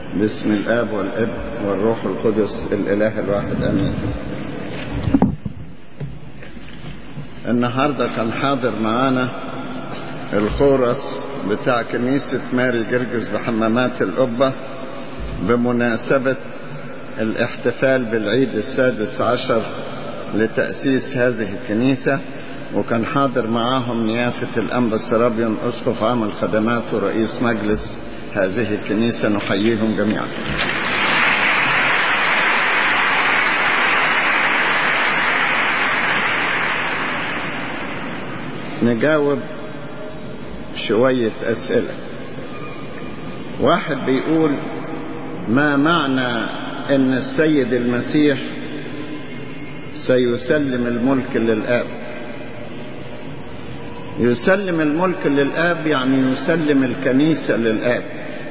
باسم الآب والابن والروح القدس الإله الواحد آمين النهاردة كان حاضر معانا الخورس بتاع كنيسة ماري جرجس بحمامات القبة بمناسبة الاحتفال بالعيد السادس عشر لتأسيس هذه الكنيسة وكان حاضر معاهم نيافة الأنبا السرابيون أسقف عام الخدمات ورئيس مجلس هذه الكنيسة نحييهم جميعا نجاوب شوية أسئلة واحد بيقول ما معنى أن السيد المسيح سيسلم الملك للآب يسلم الملك للآب يعني يسلم الكنيسة للآب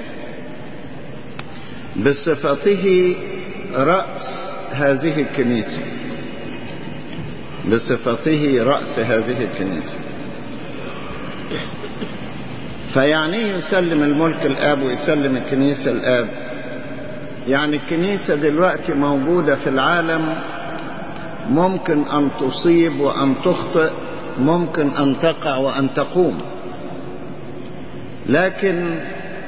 بصفته رأس هذه الكنيسة بصفته رأس هذه الكنيسة فيعني يسلم الملك الآب ويسلم الكنيسة الآب يعني الكنيسة دلوقتي موجودة في العالم ممكن أن تصيب وأن تخطئ ممكن أن تقع وأن تقوم لكن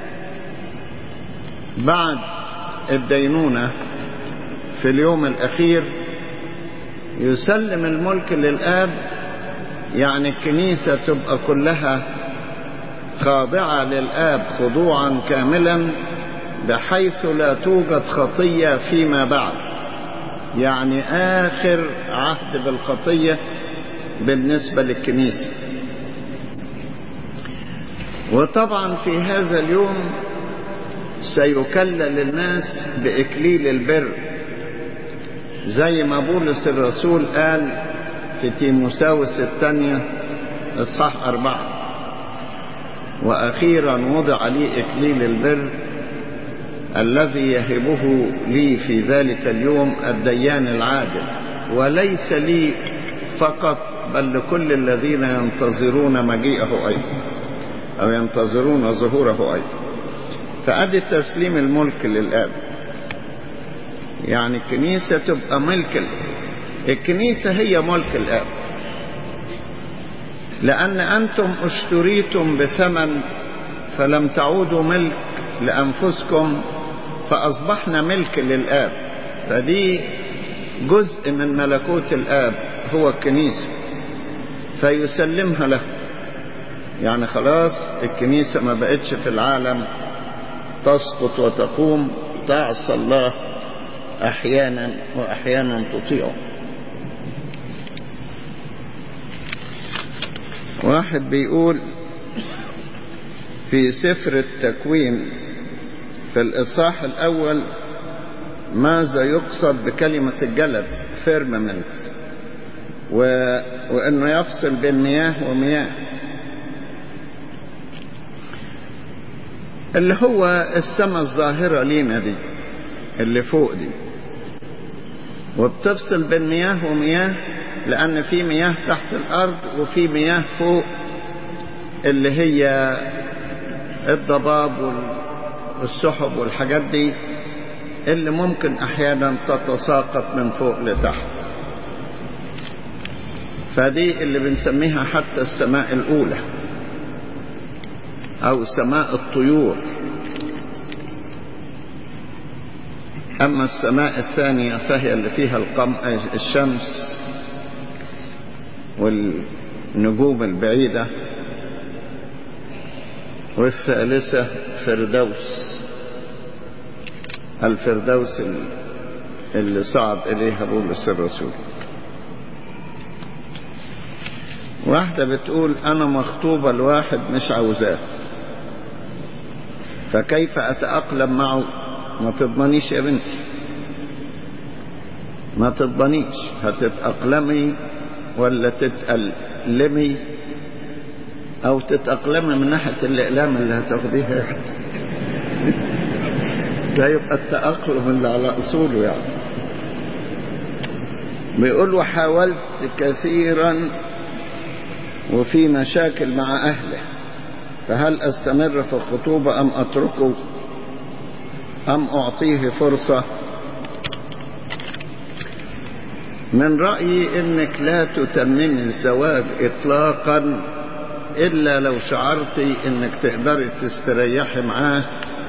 بعد الدينونة في اليوم الأخير يسلم الملك للآب يعني الكنيسة تبقى كلها خاضعة للآب خضوعا كاملا بحيث لا توجد خطية فيما بعد يعني آخر عهد بالخطية بالنسبة للكنيسة وطبعا في هذا اليوم سيكلل الناس بإكليل البر زي ما بولس الرسول قال في تيموساوس الثانية إصحاح أربعة وأخيرا وضع لي إكليل البر الذي يهبه لي في ذلك اليوم الديان العادل وليس لي فقط بل لكل الذين ينتظرون مجيئه أيضا أو ينتظرون ظهوره أيضا فأدي تسليم الملك للآب يعني الكنيسة تبقى ملك الكنيسة هي ملك الآب لأن أنتم اشتريتم بثمن فلم تعودوا ملك لأنفسكم فأصبحنا ملك للآب فدي جزء من ملكوت الآب هو الكنيسة فيسلمها له يعني خلاص الكنيسة ما بقتش في العالم تسقط وتقوم تعصى الله أحيانا وأحيانا تطيعه واحد بيقول في سفر التكوين في الإصحاح الأول ماذا يقصد بكلمة الجلد firmament و... وأنه يفصل بين مياه ومياه اللي هو السماء الظاهرة لينا دي اللي فوق دي وبتفصل بين مياه ومياه لأن في مياه تحت الأرض وفي مياه فوق اللي هي الضباب والسحب والحاجات دي اللي ممكن أحيانا تتساقط من فوق لتحت فدي اللي بنسميها حتى السماء الأولى أو سماء الطيور أما السماء الثانية فهي اللي فيها القم... الشمس والنجوم البعيدة والثالثة فردوس الفردوس اللي صعد إليها بولس الرسول واحدة بتقول أنا مخطوبة لواحد مش عاوزاه فكيف أتأقلم معه ما تضمنيش يا بنتي ما تضمنيش هتتأقلمي ولا تتألمي أو تتأقلمي من ناحية الإقلام اللي هتاخديها ده يبقى التأقلم اللي على أصوله يعني بيقول وحاولت كثيرا وفي مشاكل مع أهله فهل أستمر في الخطوبة أم أتركه أم أعطيه فرصة من رأيي أنك لا تتممي الزواج إطلاقا إلا لو شعرتي أنك تقدري تستريحي معاه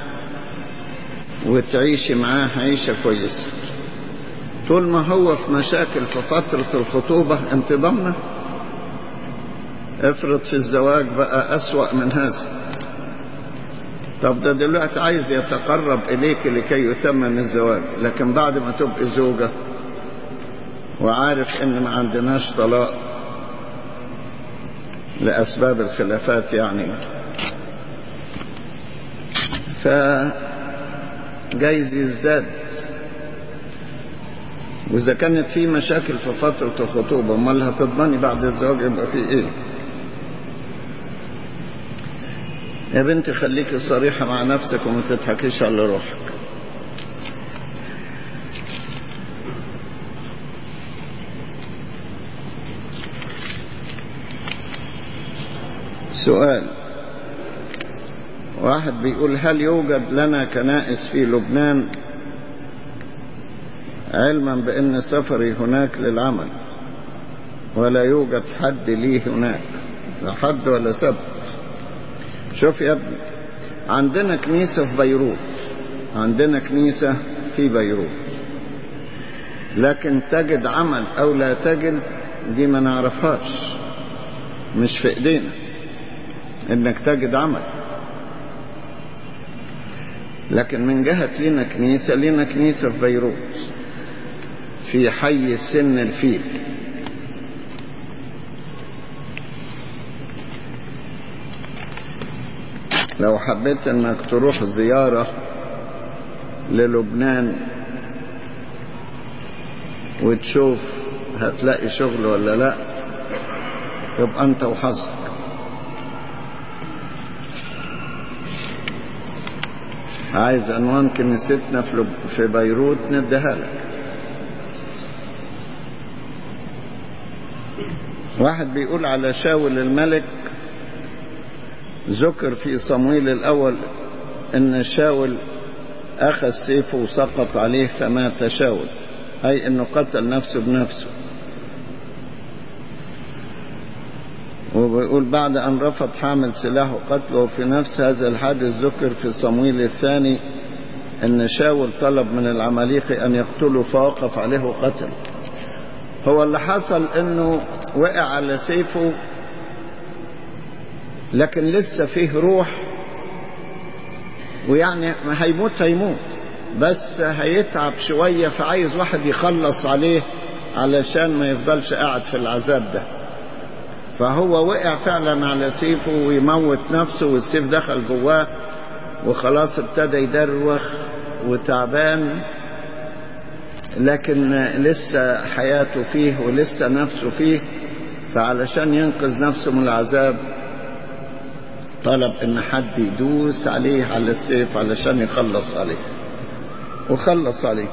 وتعيشي معاه عيشة كويسة طول ما هو في مشاكل في فترة الخطوبة انت ضمنه افرض في الزواج بقى أسوأ من هذا طب ده دلوقتي عايز يتقرب إليك لكي يتمم الزواج لكن بعد ما تبقي زوجة وعارف ان ما عندناش طلاق لأسباب الخلافات يعني فجايز يزداد وإذا كانت في مشاكل في فترة الخطوبة امال هتضمني بعد الزواج يبقى في إيه؟ يا بنتي خليكي صريحة مع نفسك وما تضحكيش على روحك سؤال واحد بيقول هل يوجد لنا كنائس في لبنان علما بأن سفري هناك للعمل ولا يوجد حد لي هناك لا حد ولا سبب شوف يا ابني عندنا كنيسة في بيروت عندنا كنيسة في بيروت لكن تجد عمل أو لا تجد دي ما نعرفهاش مش في ايدينا انك تجد عمل لكن من جهة لنا كنيسة لنا كنيسة في بيروت في حي سن الفيل لو حبيت انك تروح زيارة للبنان وتشوف هتلاقي شغل ولا لا يبقى انت وحظك عايز عنوان كنيستنا في بيروت نديها لك واحد بيقول على شاول الملك ذكر في صمويل الأول أن شاول أخذ سيفه وسقط عليه فمات شاول أي أنه قتل نفسه بنفسه وبيقول بعد أن رفض حامل سلاحه قتله في نفس هذا الحادث ذكر في صمويل الثاني أن شاول طلب من العماليق أن يقتله فوقف عليه وقتل هو اللي حصل أنه وقع على سيفه لكن لسه فيه روح ويعني ما هيموت هيموت بس هيتعب شوية فعايز واحد يخلص عليه علشان ما يفضلش قاعد في العذاب ده فهو وقع فعلا على سيفه ويموت نفسه والسيف دخل جواه وخلاص ابتدى يدروخ وتعبان لكن لسه حياته فيه ولسه نفسه فيه فعلشان ينقذ نفسه من العذاب طلب ان حد يدوس عليه على السيف علشان يخلص عليه وخلص عليه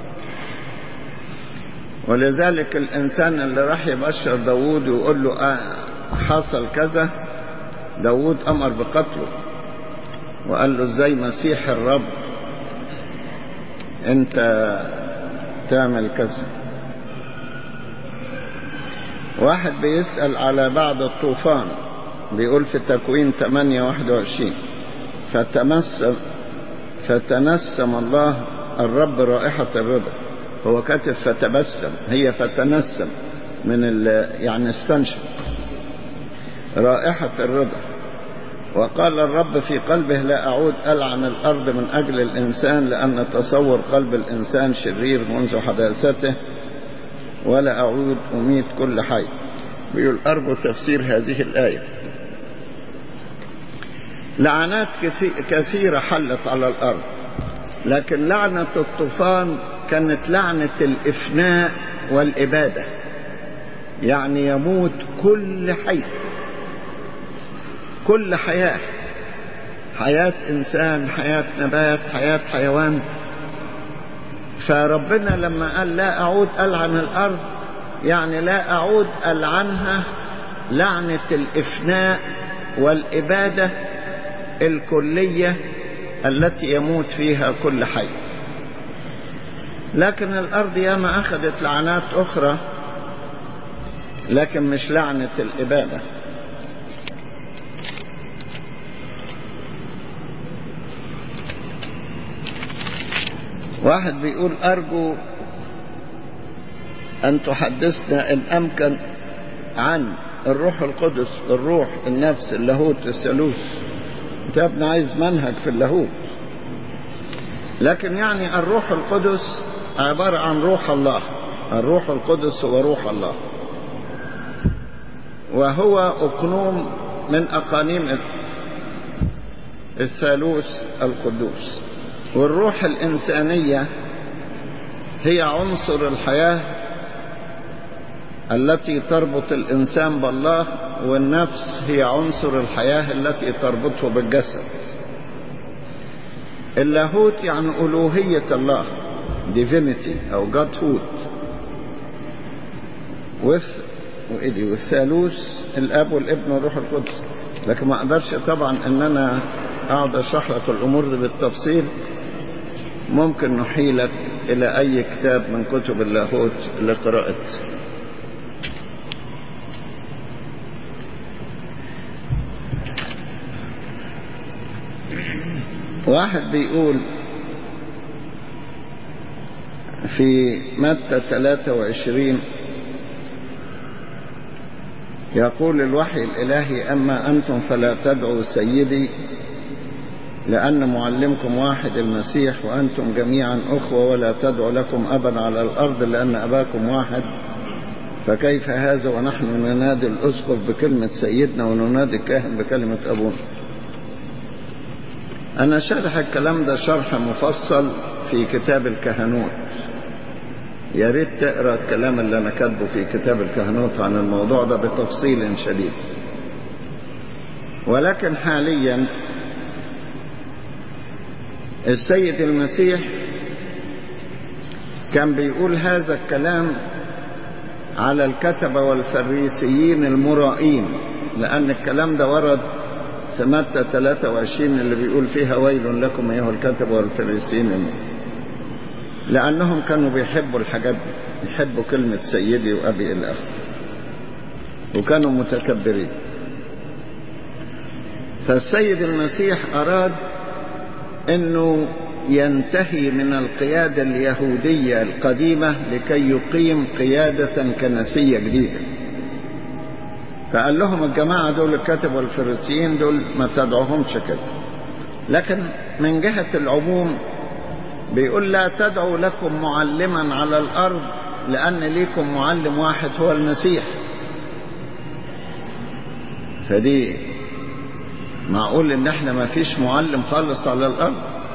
ولذلك الانسان اللي راح يبشر داوود ويقول له آه حصل كذا داوود امر بقتله وقال له ازاي مسيح الرب انت تعمل كذا واحد بيسأل على بعد الطوفان بيقول في تكوين 8 21 فتمسم فتنسم الله الرب رائحة الرضا هو كاتب فتبسم هي فتنسم من ال يعني استنشق رائحة الرضا وقال الرب في قلبه لا أعود ألعن الأرض من أجل الإنسان لأن تصور قلب الإنسان شرير منذ حداثته ولا أعود أميت كل حي بيقول أرجو تفسير هذه الآية لعنات كثيرة حلت على الأرض لكن لعنة الطوفان كانت لعنة الإفناء والإبادة يعني يموت كل حي كل حياة حياة إنسان حياة نبات حياة حيوان فربنا لما قال لا أعود ألعن الأرض يعني لا أعود ألعنها لعنة الإفناء والإبادة الكلية التي يموت فيها كل حي لكن الأرض ياما أخذت لعنات أخرى لكن مش لعنة الإبادة واحد بيقول أرجو أن تحدثنا إن أمكن عن الروح القدس الروح النفس اللاهوت الثالوث انت يا ابني عايز منهج في اللاهوت لكن يعني الروح القدس عبارة عن روح الله الروح القدس هو روح الله وهو أقنوم من أقانيم الثالوث القدوس والروح الإنسانية هي عنصر الحياة التي تربط الإنسان بالله والنفس هي عنصر الحياة التي تربطه بالجسد اللاهوت يعني ألوهية الله divinity أو godhood والثالوث الأب والابن والروح القدس لكن ما أقدرش طبعا أن أنا أقعد أشرح لك الأمور دي بالتفصيل ممكن نحيلك إلى أي كتاب من كتب اللاهوت لقراءته واحد بيقول في متى 23 يقول الوحي الإلهي أما أنتم فلا تدعوا سيدي لأن معلمكم واحد المسيح وأنتم جميعا أخوة ولا تدعوا لكم أبا على الأرض لأن أباكم واحد فكيف هذا ونحن ننادي الأسقف بكلمة سيدنا وننادي الكاهن بكلمة أبونا أنا شارح الكلام ده شرح مفصل في كتاب الكهنوت يا ريت تقرا الكلام اللي أنا كاتبه في كتاب الكهنوت عن الموضوع ده بتفصيل شديد ولكن حاليا السيد المسيح كان بيقول هذا الكلام على الكتبة والفريسيين المرائين لأن الكلام ده ورد في متى 23 اللي بيقول فيها ويل لكم أيها الكتبة والفريسيين لأنهم كانوا بيحبوا الحاجات دي يحبوا كلمة سيدي وأبي إلى آخره وكانوا متكبرين فالسيد المسيح أراد أنه ينتهي من القيادة اليهودية القديمة لكي يقيم قيادة كنسية جديدة فقال لهم الجماعة دول الكتب والفريسيين دول ما تدعوهمش كده لكن من جهة العموم بيقول لا تدعوا لكم معلما على الأرض لأن ليكم معلم واحد هو المسيح فدي معقول ان احنا ما فيش معلم خالص على الارض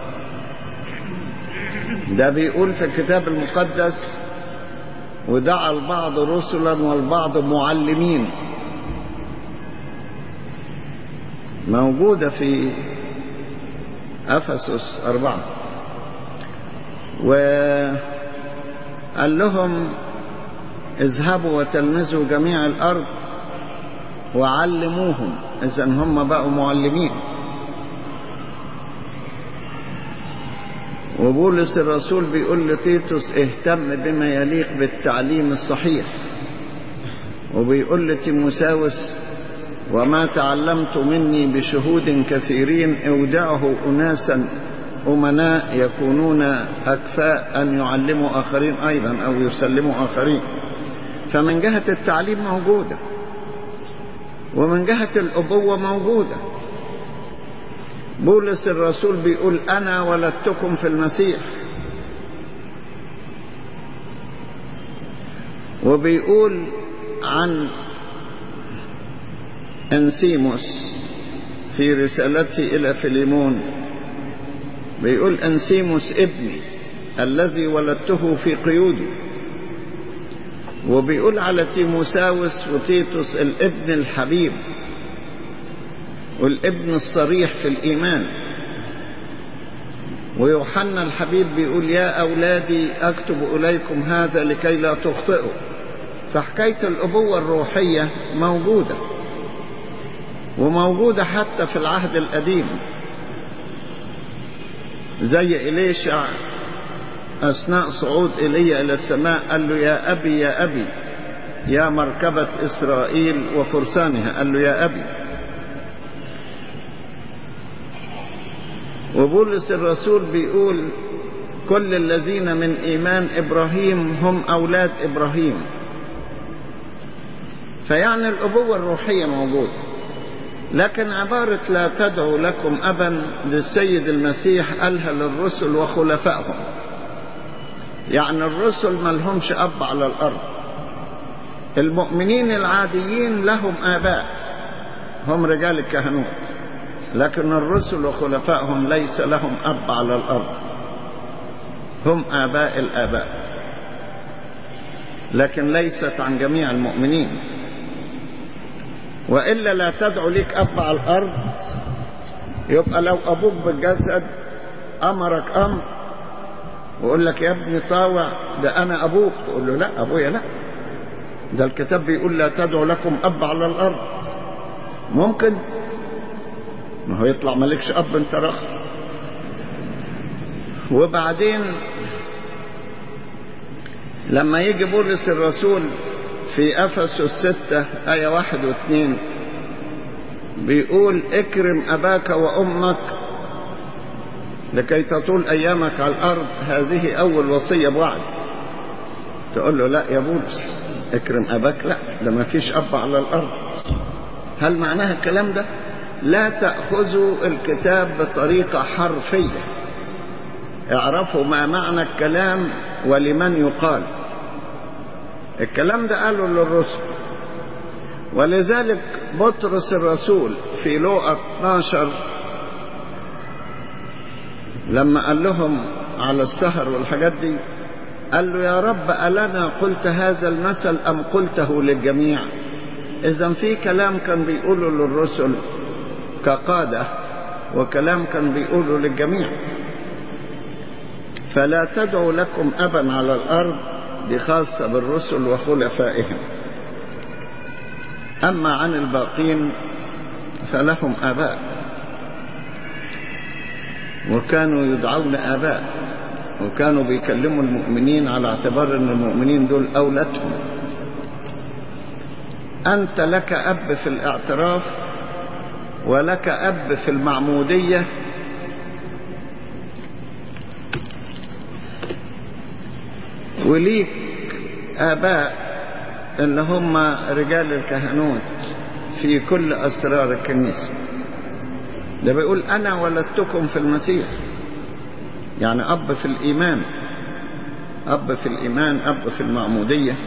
ده بيقول في الكتاب المقدس ودعا البعض رسلا والبعض معلمين موجودة في أفسس أربعة وقال لهم اذهبوا وتلمذوا جميع الأرض وعلموهم إذا هم بقوا معلمين وبولس الرسول بيقول لتيتوس اهتم بما يليق بالتعليم الصحيح وبيقول لتيموساوس وما تعلمت مني بشهود كثيرين اودعه اناسا امناء يكونون اكفاء ان يعلموا اخرين ايضا او يسلموا اخرين فمن جهه التعليم موجوده ومن جهه الابوه موجوده بولس الرسول بيقول انا ولدتكم في المسيح وبيقول عن انسيموس في رسالته الى فيليمون بيقول انسيموس ابني الذي ولدته في قيودي وبيقول على تيموساوس وتيتوس الابن الحبيب والابن الصريح في الإيمان ويوحنا الحبيب بيقول يا أولادي أكتب إليكم هذا لكي لا تخطئوا فحكاية الأبوة الروحية موجودة وموجودة حتى في العهد القديم زي إليشع أثناء صعود إيليا إلى السماء قال له يا أبي يا أبي يا مركبة إسرائيل وفرسانها قال له يا أبي وبولس الرسول بيقول كل الذين من إيمان إبراهيم هم أولاد إبراهيم فيعني الأبوة الروحية موجودة لكن عبارة لا تدعوا لكم أبا للسيد المسيح قالها للرسل وخلفائهم يعني الرسل ما لهمش أب على الأرض المؤمنين العاديين لهم آباء هم رجال الكهنوت لكن الرسل وخلفائهم ليس لهم أب على الأرض هم آباء الآباء لكن ليست عن جميع المؤمنين وإلا لا تدعو ليك أب على الأرض يبقى لو أبوك بالجسد أمرك أمر ويقول لك يا ابني طاوع ده أنا أبوك تقول له لا أبويا لا ده الكتاب بيقول لا تدعو لكم أب على الأرض ممكن ما هو يطلع مالكش أب أنت رخص وبعدين لما يجي بولس الرسول في أفسس ستة آية واحد واثنين بيقول اكرم أباك وأمك لكي تطول أيامك على الأرض هذه أول وصية بوعد تقول له لا يا بولس اكرم أباك لا ده ما فيش أب على الأرض هل معناها الكلام ده لا تأخذوا الكتاب بطريقة حرفية اعرفوا ما معنى الكلام ولمن يقال الكلام ده قاله للرسل ولذلك بطرس الرسول في لوقا 12 لما قال لهم على السهر والحاجات دي قال له يا رب ألنا قلت هذا المثل أم قلته للجميع إذا في كلام كان بيقوله للرسل كقادة وكلام كان بيقوله للجميع فلا تدعوا لكم أبا على الأرض دي خاصة بالرسل وخلفائهم أما عن الباقين فلهم آباء وكانوا يدعون آباء وكانوا بيكلموا المؤمنين على اعتبار أن المؤمنين دول أولادهم أنت لك أب في الاعتراف ولك أب في المعمودية وليك آباء اللي هم رجال الكهنوت في كل أسرار الكنيسة ده بيقول أنا ولدتكم في المسيح يعني أب في الإيمان أب في الإيمان أب في المعمودية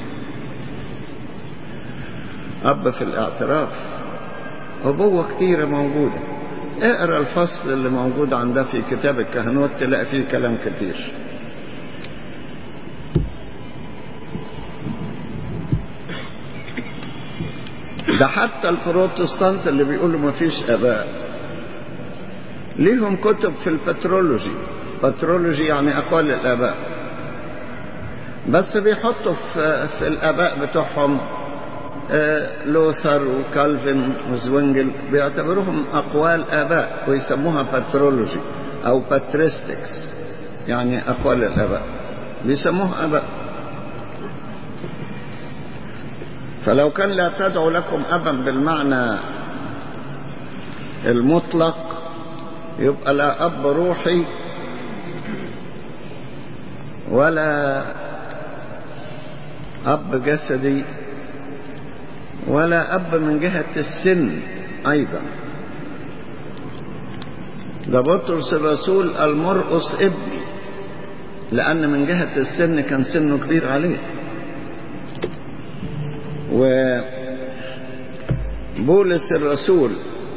أب في الاعتراف أبوة كتيرة موجودة اقرأ الفصل اللي موجود عندها في كتاب الكهنوت تلاقي فيه كلام كتير ده حتى البروتستانت اللي بيقولوا ما فيش اباء ليهم كتب في البترولوجي بترولوجي يعني اقوال الاباء بس بيحطوا في, في الاباء بتوعهم لوثر وكالفن وزوينجل بيعتبروهم اقوال اباء ويسموها بترولوجي او باتريستكس يعني اقوال الاباء بيسموها اباء فلو كان لا تدعو لكم أبا بالمعنى المطلق يبقى لا أب روحي ولا أب جسدي ولا أب من جهة السن أيضا ده بطرس الرسول المرقص ابني لأن من جهة السن كان سنه كبير عليه وبولس الرسول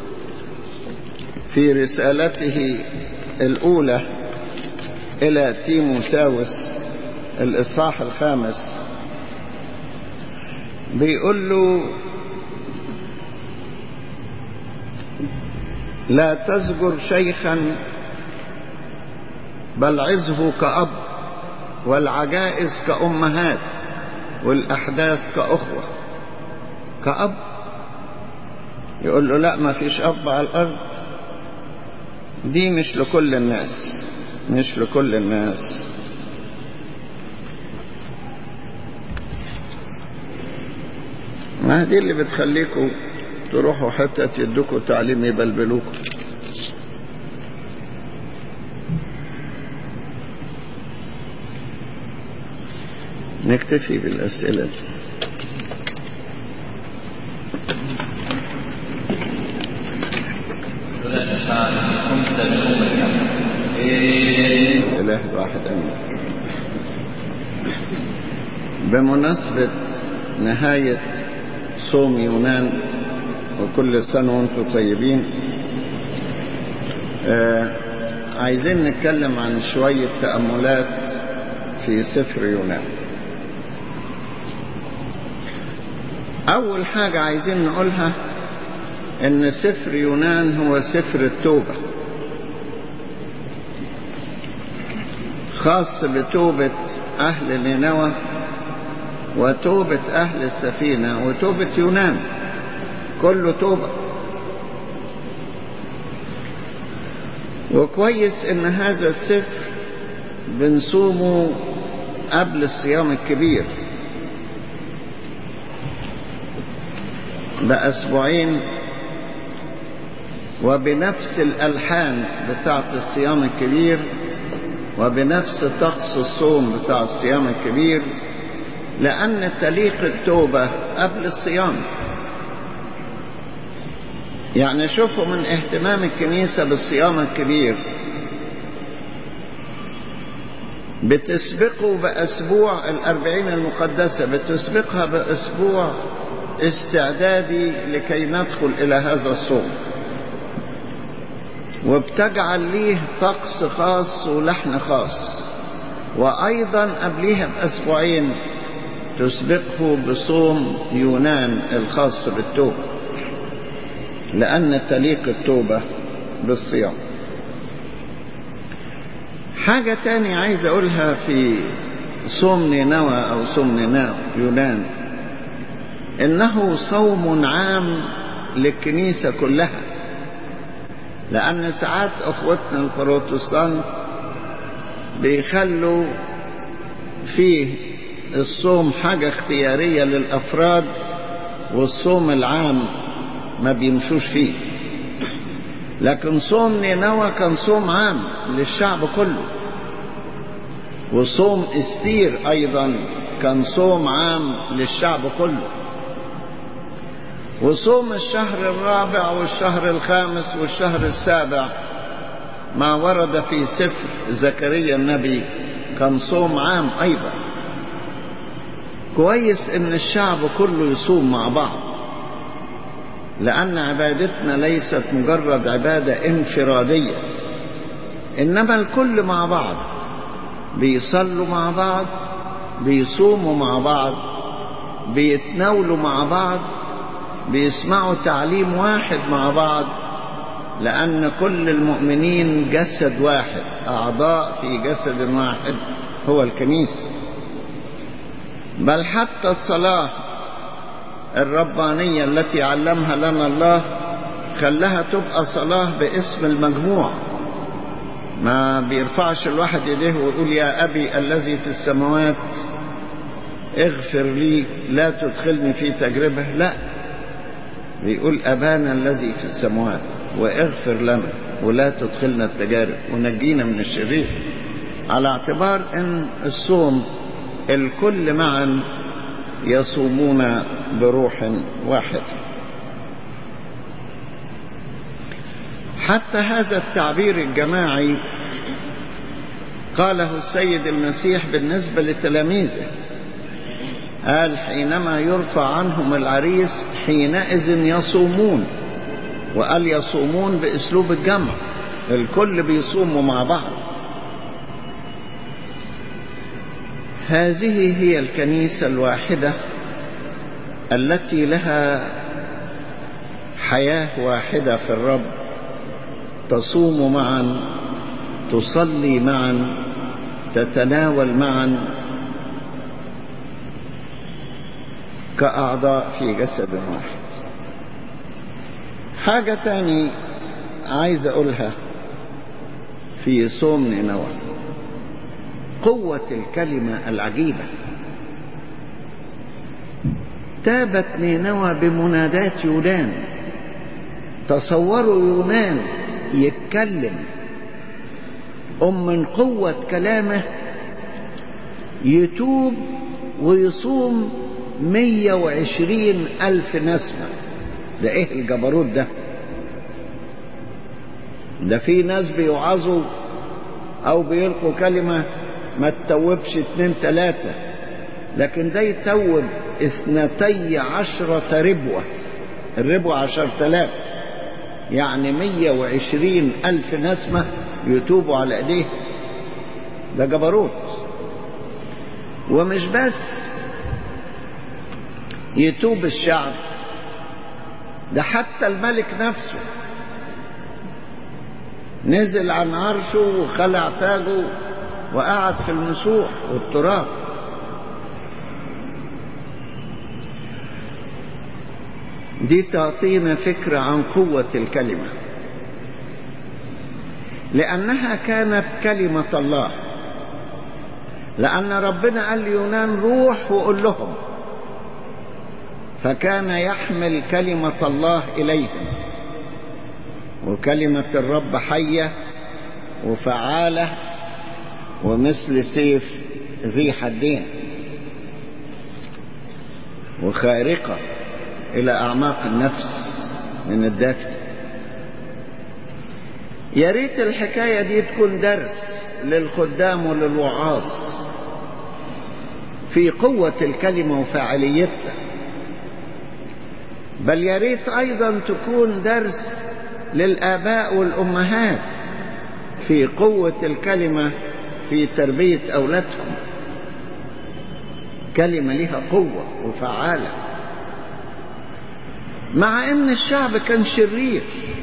في رسالته الأولى إلى تيموساوس الإصحاح الخامس بيقول له لا تزجر شيخا بل عزه كأب والعجائز كأمهات والأحداث كأخوة كأب يقول له لا ما فيش أب على الأرض دي مش لكل الناس مش لكل الناس ما دي اللي بتخليكم تروحوا حتى يدوكوا تعليم يبلبلوكوا نكتفي بالأسئلة دي كنت بأمة إله الواحد أمين بمناسبة نهاية صوم يونان وكل سنة وانتم طيبين آه عايزين نتكلم عن شوية تأملات في سفر يونان أول حاجة عايزين نقولها إن سفر يونان هو سفر التوبة خاص بتوبة أهل نينوى وتوبة أهل السفينة وتوبة يونان كله توبة وكويس إن هذا السفر بنصومه قبل الصيام الكبير بأسبوعين وبنفس الألحان بتاعة الصيام الكبير وبنفس طقس الصوم بتاع الصيام الكبير لأن تليق التوبة قبل الصيام يعني شوفوا من اهتمام الكنيسة بالصيام الكبير بتسبقه بأسبوع الأربعين المقدسة بتسبقها بأسبوع استعدادي لكي ندخل إلى هذا الصوم وبتجعل ليه طقس خاص ولحن خاص وأيضا قبليها بأسبوعين تسبقه بصوم يونان الخاص بالتوبة لأن تليق التوبة بالصيام حاجة تاني عايز أقولها في صوم نينوى أو صوم نينوى يونان إنه صوم عام للكنيسة كلها لأن ساعات أخوتنا البروتستانت بيخلوا فيه الصوم حاجة اختيارية للأفراد والصوم العام ما بيمشوش فيه لكن صوم نينوى كان صوم عام للشعب كله وصوم استير أيضا كان صوم عام للشعب كله وصوم الشهر الرابع والشهر الخامس والشهر السابع ما ورد في سفر زكريا النبي كان صوم عام أيضا كويس ان الشعب كله يصوم مع بعض لأن عبادتنا ليست مجرد عبادة انفرادية إنما الكل مع بعض بيصلوا مع بعض بيصوموا مع بعض بيتناولوا مع بعض بيسمعوا تعليم واحد مع بعض لأن كل المؤمنين جسد واحد أعضاء في جسد واحد هو الكنيسة بل حتى الصلاة الربانية التي علمها لنا الله خلاها تبقى صلاة باسم المجموع ما بيرفعش الواحد يديه ويقول يا أبي الذي في السماوات اغفر لي لا تدخلني في تجربة لا بيقول أبانا الذي في السماوات واغفر لنا ولا تدخلنا التجارب ونجينا من الشرير على اعتبار ان الصوم الكل معا يصومون بروح واحد حتى هذا التعبير الجماعي قاله السيد المسيح بالنسبة لتلاميذه قال حينما يرفع عنهم العريس حينئذ يصومون وقال يصومون باسلوب الجمع الكل بيصوموا مع بعض هذه هي الكنيسة الواحدة التي لها حياة واحدة في الرب تصوم معا تصلي معا تتناول معا كأعضاء في جسد واحد حاجة تاني عايز أقولها في صوم نينوى قوة الكلمة العجيبة تابت نينوى بمنادات يونان تصوروا يونان يتكلم أم من قوة كلامه يتوب ويصوم مية وعشرين ألف نسمة ده إيه الجبروت ده ده في ناس بيوعظوا أو بيلقوا كلمة ما تتوبش اتنين تلاتة لكن ده يتوب اثنتي عشرة ربوة الربوة عشر تلاف يعني مية وعشرين ألف نسمة يتوبوا على ايديه ده جبروت ومش بس يتوب الشعب ده حتى الملك نفسه نزل عن عرشه وخلع تاجه وقعد في المسوح والتراب دي تعطينا فكرة عن قوة الكلمة لأنها كانت كلمة الله لأن ربنا قال ليونان روح وقول لهم فكان يحمل كلمة الله إليهم وكلمة الرب حية وفعالة ومثل سيف ذي حدين وخارقة إلى أعماق النفس من الداخل يا ريت الحكاية دي تكون درس للخدام وللوعاظ في قوة الكلمة وفاعليتها بل يا ريت أيضا تكون درس للآباء والأمهات في قوة الكلمة في تربية أولادهم كلمة لها قوة وفعالة مع ان الشعب كان شرير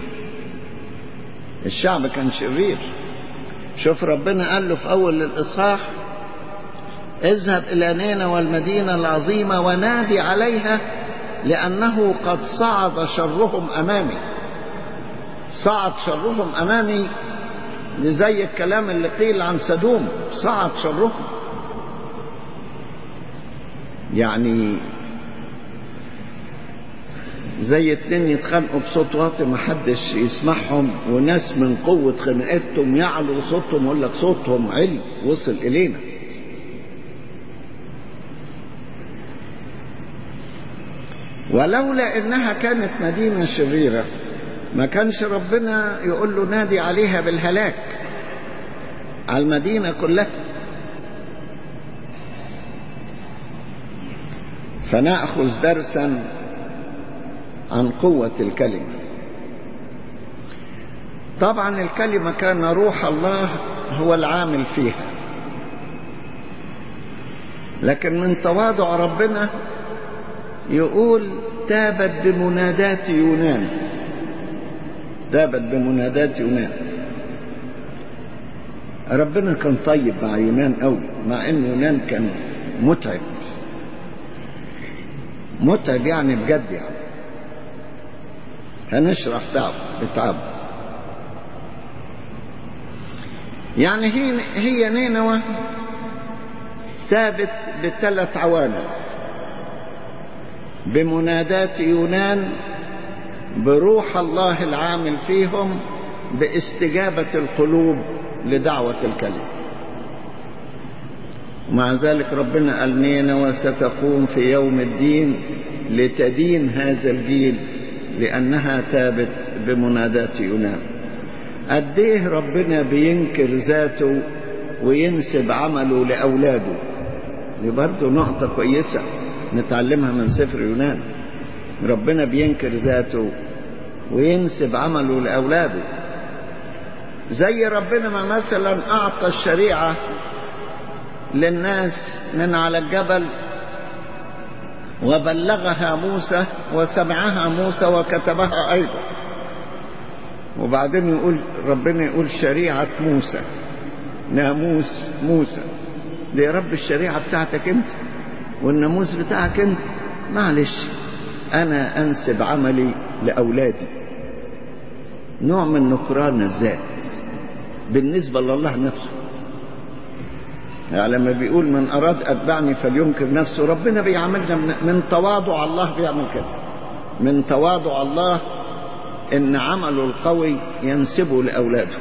الشعب كان شرير شوف ربنا قال له في اول الاصحاح اذهب الى نينوى والمدينة العظيمة ونادي عليها لانه قد صعد شرهم امامي صعد شرهم امامي زي الكلام اللي قيل عن سدوم صعد شرهم يعني زي اتنين يتخانقوا بصوت واطي محدش يسمعهم وناس من قوة خناقتهم يعلوا صوتهم يقول لك صوتهم علي وصل إلينا ولولا إنها كانت مدينة شريرة ما كانش ربنا يقول له نادي عليها بالهلاك على المدينة كلها فنأخذ درسا عن قوة الكلمة طبعا الكلمة كان روح الله هو العامل فيها لكن من تواضع ربنا يقول تابت بمنادات يونان تابت بمنادات يونان ربنا كان طيب مع يونان قوي مع ان يونان كان متعب متعب يعني بجد يعني هنشرح تعب بتعب يعني هي هي نينوى تابت بثلاث عوامل بمنادات يونان بروح الله العامل فيهم باستجابة القلوب لدعوة الكلمة ومع ذلك ربنا قال نينوى ستقوم في يوم الدين لتدين هذا الجيل لأنها تابت بمنادات يونان قد ايه ربنا بينكر ذاته وينسب عمله لأولاده دي برضه نقطة كويسة نتعلمها من سفر يونان ربنا بينكر ذاته وينسب عمله لأولاده زي ربنا ما مثلا أعطى الشريعة للناس من على الجبل وبلغها موسى وسمعها موسى وكتبها أيضا وبعدين يقول ربنا يقول شريعة موسى ناموس موسى دي يا رب الشريعة بتاعتك انت والناموس بتاعك انت معلش انا انسب عملي لاولادي نوع من نكران الذات بالنسبة لله نفسه يعني لما بيقول من أراد أتبعني فلينكر نفسه ربنا بيعملنا من, من تواضع الله بيعمل كده من تواضع الله إن عمله القوي ينسبه لأولاده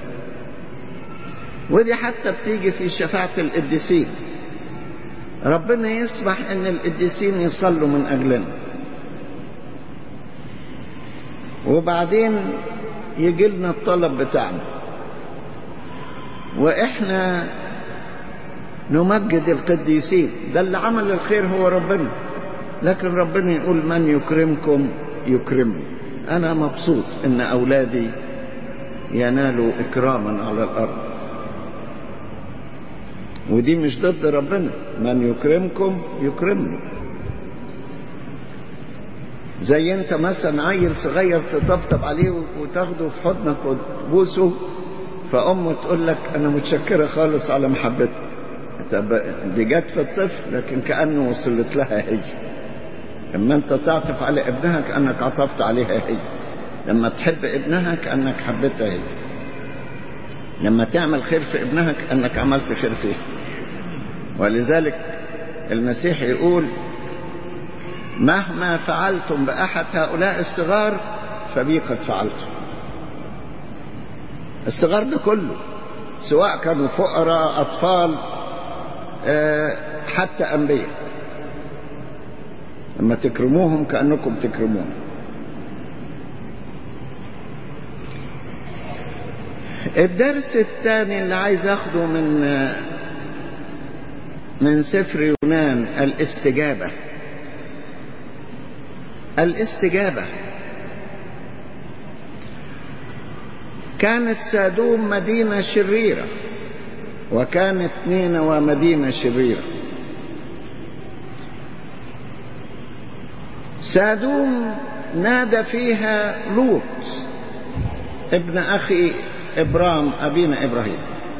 ودي حتى بتيجي في شفاعة القديسين ربنا يسمح ان القديسين يصلوا من اجلنا وبعدين يجي لنا الطلب بتاعنا واحنا نمجد القديسين ده اللي عمل الخير هو ربنا لكن ربنا يقول من يكرمكم يكرمني انا مبسوط ان اولادي ينالوا اكراما على الارض ودي مش ضد ربنا من يكرمكم يكرمني زي انت مثلا عيل صغير تطبطب عليه وتاخده في حضنك وتبوسه فامه تقول لك انا متشكره خالص على محبتك دي جت في الطفل لكن كانه وصلت لها هي لما انت تعطف على ابنها كانك عطفت عليها هي لما تحب ابنها كانك حبيتها هي لما تعمل خير في ابنها كانك عملت خير فيه ولذلك المسيح يقول مهما فعلتم بأحد هؤلاء الصغار فبي قد فعلتم الصغار ده كله سواء كانوا فقراء أطفال حتى أنبياء لما تكرموهم كأنكم تكرمون الدرس الثاني اللي عايز اخده من من سفر يونان الاستجابة الاستجابة كانت سادوم مدينة شريرة وكانت نينوى مدينة شريرة سادوم نادى فيها لوط ابن أخي إبرام أبينا إبراهيم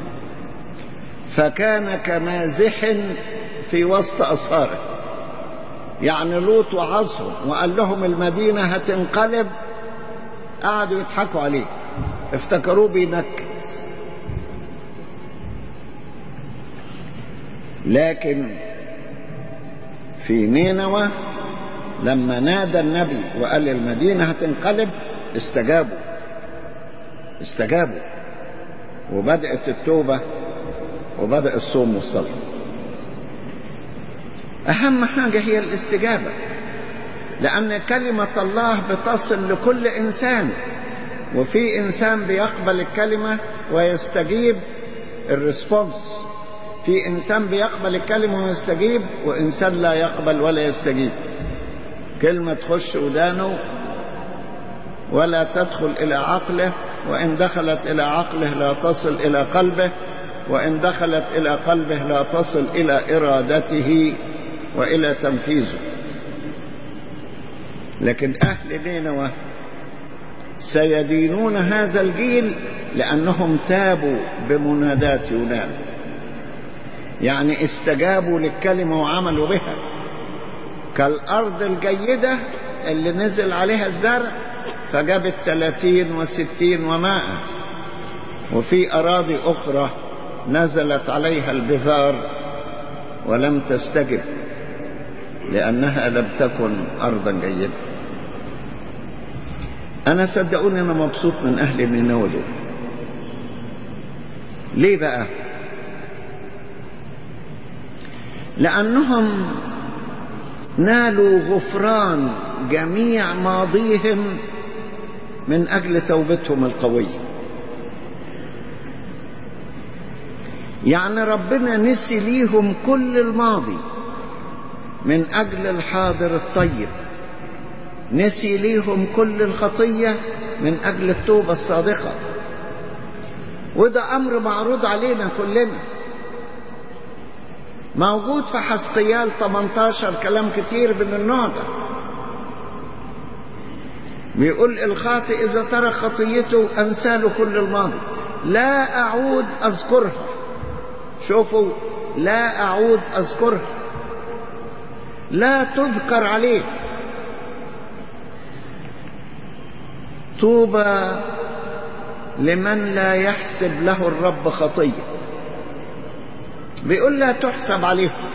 فكان كمازح في وسط أصهاره يعني لوط وعصهم وقال لهم المدينة هتنقلب قعدوا يضحكوا عليه افتكروه بينكت لكن في نينوى لما نادى النبي وقال المدينة هتنقلب استجابوا استجابوا وبدأت التوبة وبدأ الصوم والصلاة أهم حاجة هي الاستجابة لأن كلمة الله بتصل لكل إنسان وفي إنسان بيقبل الكلمة ويستجيب الريسبونس في إنسان بيقبل الكلمة ويستجيب وإنسان لا يقبل ولا يستجيب كلمة تخش ودانه ولا تدخل إلى عقله وإن دخلت إلى عقله لا تصل إلى قلبه وإن دخلت إلى قلبه لا تصل إلى إرادته وإلى تنفيذه لكن أهل نينوى سيدينون هذا الجيل لأنهم تابوا بمنادات يونان يعني استجابوا للكلمة وعملوا بها كالأرض الجيدة اللي نزل عليها الزرع فجابت ثلاثين وستين وماء وفي أراضي أخرى نزلت عليها البذار ولم تستجب لأنها لم تكن أرضا جيدة أنا صدقوني أنا مبسوط من أهل نينوى دول ليه بقى؟ لأنهم نالوا غفران جميع ماضيهم من أجل توبتهم القوية يعني ربنا نسي ليهم كل الماضي من أجل الحاضر الطيب نسي ليهم كل الخطية من أجل التوبة الصادقة وده أمر معروض علينا كلنا موجود في حسقيال 18 كلام كتير من النوع ده بيقول الخاطئ إذا ترك خطيته أنساله كل الماضي لا أعود أذكرها شوفوا لا أعود أذكرها لا تذكر عليه طوبى لمن لا يحسب له الرب خطية بيقول لا تحسب عليهم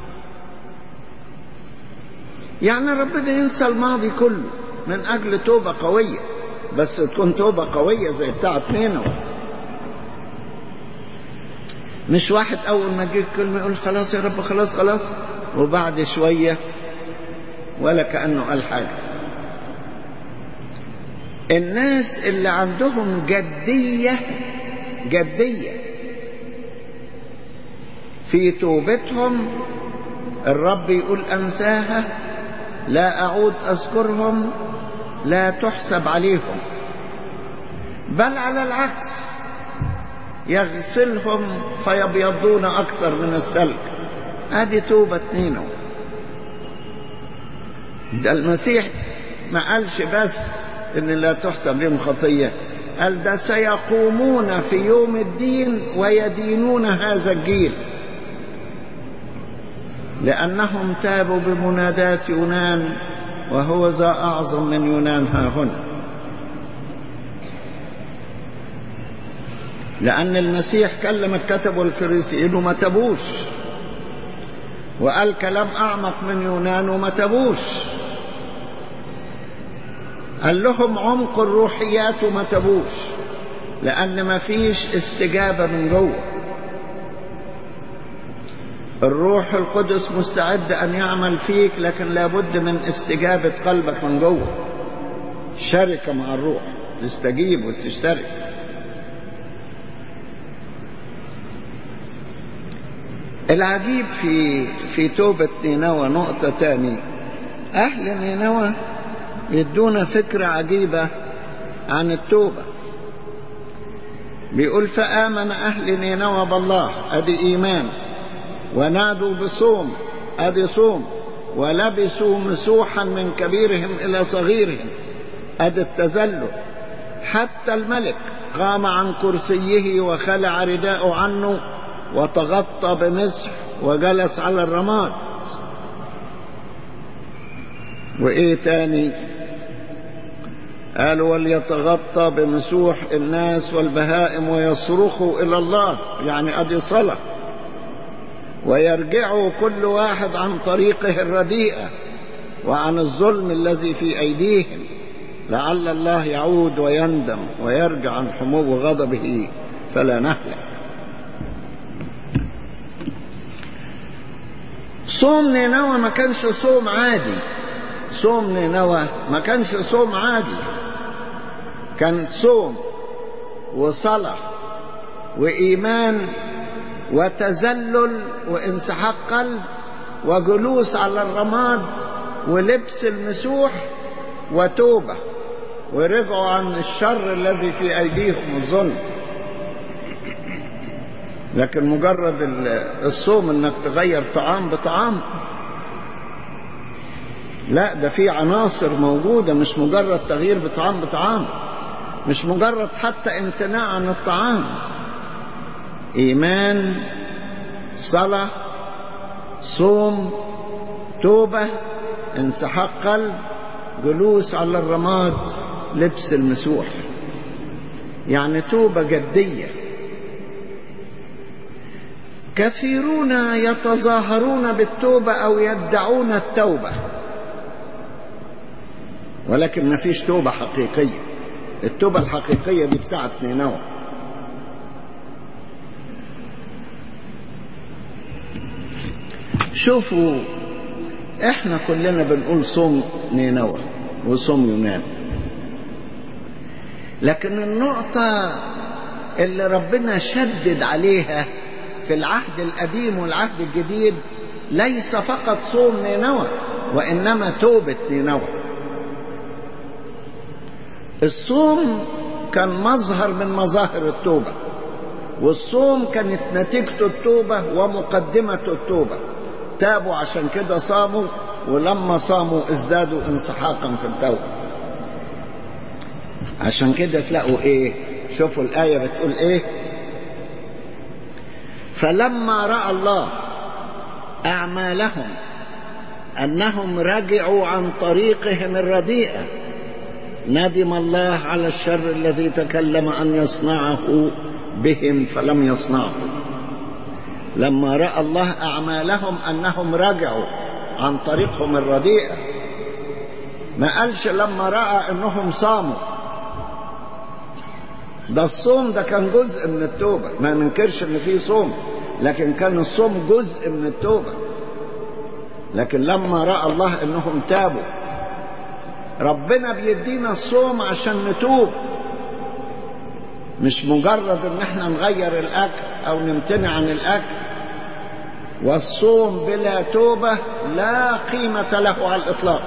يعني ربنا ينسى الماضي كله من أجل توبة قوية بس تكون توبة قوية زي بتاعت نينوى مش واحد أول ما جه كلمة يقول خلاص يا رب خلاص خلاص وبعد شوية ولا كأنه قال حاجة الناس اللي عندهم جدية جدية في توبتهم الرب يقول أنساها لا أعود أذكرهم لا تحسب عليهم بل على العكس يغسلهم فيبيضون أكثر من السلك هذه توبة نينو ده المسيح ما قالش بس ان لا تحسب لهم خطية قال ده سيقومون في يوم الدين ويدينون هذا الجيل لأنهم تابوا بمنادات يونان وهو ذا أعظم من يونان ها هنا لأن المسيح كلم الكتب والفريسيين وما تبوش وقال كلام أعمق من يونان وما تبوش قال لهم عمق الروحيات وما تبوش لأن ما فيش استجابة من جوه الروح القدس مستعد أن يعمل فيك لكن لابد من استجابة قلبك من جوه شركة مع الروح تستجيب وتشترك العجيب في في توبة نينوى نقطة تاني أهل نينوى يدونا فكرة عجيبة عن التوبة بيقول فآمن أهل نينوى بالله أدي إيمان ونادوا بصوم أدي صوم ولبسوا مسوحا من كبيرهم إلى صغيرهم أدي التزلل حتى الملك قام عن كرسيه وخلع رداءه عنه وتغطى بمسح وجلس على الرماد وإيه تاني قال وليتغطى بمسوح الناس والبهائم ويصرخوا إلى الله يعني أدي صلاة ويرجعوا كل واحد عن طريقه الرديئة وعن الظلم الذي في أيديهم لعل الله يعود ويندم ويرجع عن حمو غضبه فلا نهلك صوم نينوى ما كانش صوم عادي صوم نينوى ما كانش صوم عادي كان صوم وصلاة وإيمان وتذلل وانسحاق قلب وجلوس على الرماد ولبس المسوح وتوبة ورجعوا عن الشر الذي في أيديهم الظلم لكن مجرد الصوم انك تغير طعام بطعام لا ده في عناصر موجودة مش مجرد تغيير بطعام بطعام مش مجرد حتى امتناع عن الطعام ايمان صلاة صوم توبة انسحاق قلب جلوس على الرماد لبس المسوح يعني توبة جدية كثيرون يتظاهرون بالتوبة أو يدعون التوبة ولكن ما فيش توبة حقيقية التوبة الحقيقية دي بتاعت نينوى شوفوا احنا كلنا بنقول صوم نينوى وصوم يونان لكن النقطة اللي ربنا شدد عليها في العهد القديم والعهد الجديد ليس فقط صوم نينوى وإنما توبة نينوى الصوم كان مظهر من مظاهر التوبة والصوم كانت نتيجته التوبة ومقدمة التوبة تابوا عشان كده صاموا ولما صاموا ازدادوا انسحاقا في التوبة عشان كده تلاقوا ايه شوفوا الآية بتقول ايه فلما رأى الله أعمالهم أنهم رجعوا عن طريقهم الرديئة ندم الله على الشر الذي تكلم أن يصنعه بهم فلم يصنعه لما رأى الله أعمالهم أنهم رجعوا عن طريقهم الرديئة ما قالش لما رأى أنهم صاموا ده الصوم ده كان جزء من التوبة ما ننكرش ان فيه صوم لكن كان الصوم جزء من التوبة لكن لما رأى الله انهم تابوا ربنا بيدينا الصوم عشان نتوب مش مجرد ان احنا نغير الاكل او نمتنع عن الاكل والصوم بلا توبة لا قيمة له على الاطلاق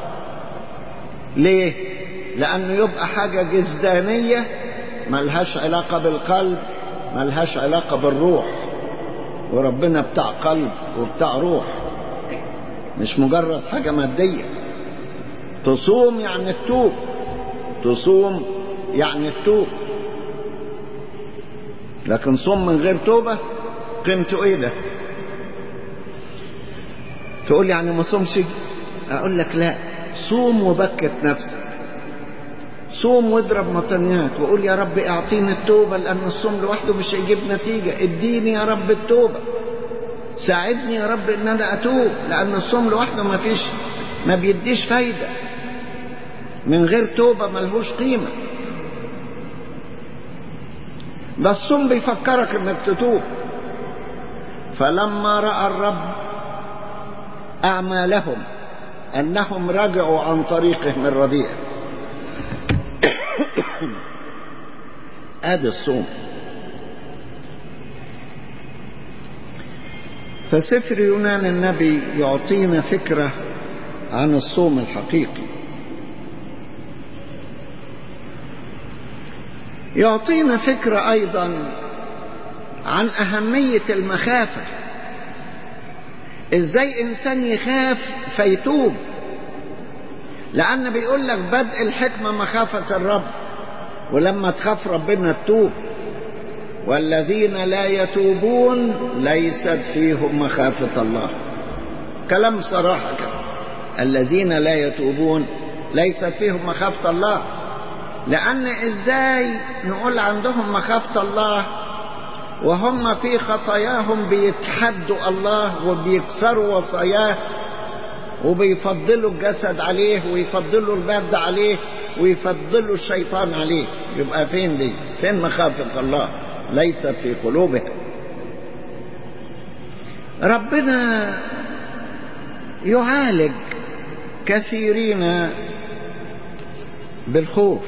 ليه لانه يبقى حاجة جزدانية ملهاش علاقة بالقلب ملهاش علاقة بالروح وربنا بتاع قلب وبتاع روح مش مجرد حاجة مادية تصوم يعني التوب تصوم يعني التوب لكن صوم من غير توبة قيمته ايه ده تقول يعني ما صومش اقول لك لا صوم وبكت نفسك صوم واضرب مطنيات وقول يا رب اعطيني التوبة لأن الصوم لوحده مش هيجيب نتيجة اديني يا رب التوبة ساعدني يا رب ان انا اتوب لأن الصوم لوحده ما فيش ما بيديش فايدة من غير توبة ملهوش قيمة ده الصوم بيفكرك انك تتوب فلما رأى الرب أعمالهم أنهم رجعوا عن طريقهم الرديئة ادي الصوم فسفر يونان النبي يعطينا فكرة عن الصوم الحقيقي يعطينا فكرة أيضا عن أهمية المخافة إزاي إنسان يخاف فيتوب لأن بيقول لك بدء الحكمة مخافة الرب ولما تخاف ربنا تتوب والذين لا يتوبون ليست فيهم مخافة الله كلام صراحة كده الذين لا يتوبون ليست فيهم مخافة الله لأن إزاي نقول عندهم مخافة الله وهم في خطاياهم بيتحدوا الله وبيكسروا وصاياه وبيفضلوا الجسد عليه ويفضلوا المادة عليه ويفضلوا الشيطان عليه يبقى فين دي فين مخافة الله ليست في قلوبهم ربنا يعالج كثيرين بالخوف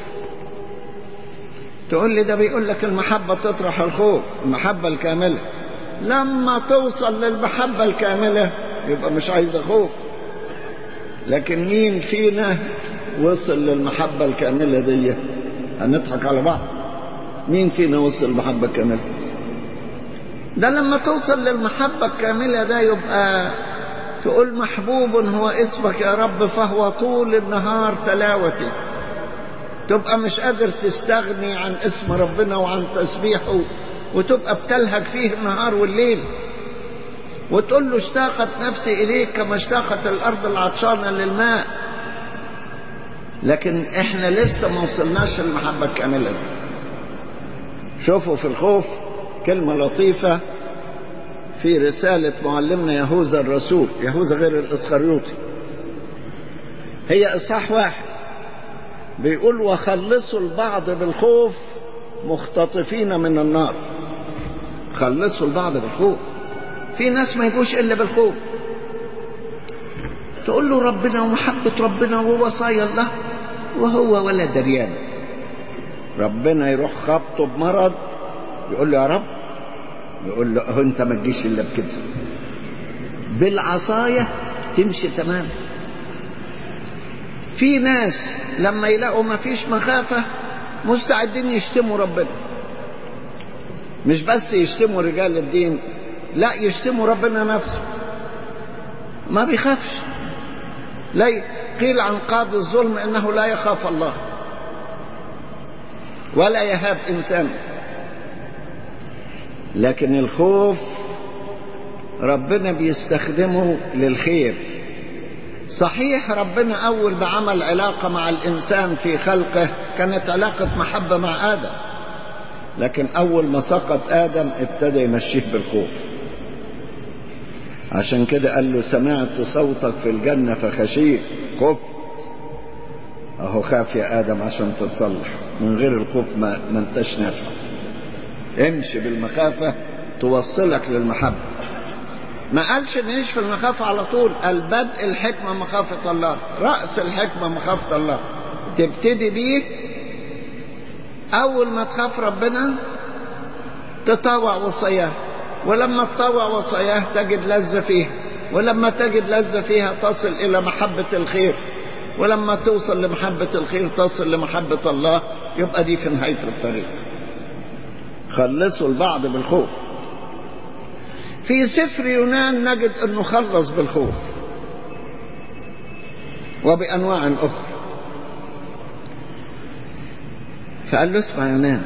تقول لي ده بيقول لك المحبة تطرح الخوف المحبة الكاملة لما توصل للمحبة الكاملة يبقى مش عايزة خوف لكن مين فينا وصل للمحبة الكاملة دي هنضحك على بعض مين فينا وصل للمحبة الكاملة ده لما توصل للمحبة الكاملة ده يبقى تقول محبوب هو اسمك يا رب فهو طول النهار تلاوتي تبقى مش قادر تستغني عن اسم ربنا وعن تسبيحه وتبقى بتلهج فيه النهار والليل وتقول له اشتاقت نفسي إليك كما اشتاقت الأرض العطشانة للماء لكن احنا لسه ما وصلناش للمحبة الكاملة شوفوا في الخوف كلمة لطيفة في رسالة معلمنا يهوذا الرسول يهوذا غير الإسخريوطي هي إصحاح واحد بيقول وخلصوا البعض بالخوف مختطفين من النار خلصوا البعض بالخوف في ناس ما يجوش إلا بالخوف تقول له ربنا ومحبة ربنا ووصايا الله وهو ولا دريان ربنا يروح خبطه بمرض يقول له يا رب يقول له هو انت ما تجيش الا بكده بالعصاية تمشي تمام في ناس لما يلاقوا ما فيش مخافة مستعدين يشتموا ربنا مش بس يشتموا رجال الدين لا يشتموا ربنا نفسه ما بيخافش لا قيل عن قاضي الظلم انه لا يخاف الله ولا يهاب انسان لكن الخوف ربنا بيستخدمه للخير صحيح ربنا أول ما عمل علاقة مع الإنسان في خلقه كانت علاقة محبة مع آدم لكن أول ما سقط آدم ابتدى يمشيه بالخوف عشان كده قال له سمعت صوتك في الجنة فخشيت خفت أهو خاف يا آدم عشان تتصلح من غير الخوف ما, ما انتش نافع امشي بالمخافة توصلك للمحبة ما قالش نعيش في المخافة على طول قال بدء الحكمة مخافة الله رأس الحكمة مخافة الله تبتدي بيه أول ما تخاف ربنا تطاوع وصاياه ولما تطاوع وصاياه تجد لذة فيها ولما تجد لذة فيها تصل إلى محبة الخير ولما توصل لمحبة الخير تصل لمحبة الله يبقى دي في نهاية الطريق خلصوا البعض بالخوف في سفر يونان نجد انه خلص بالخوف وبانواع اخرى فقال له اسمع يونان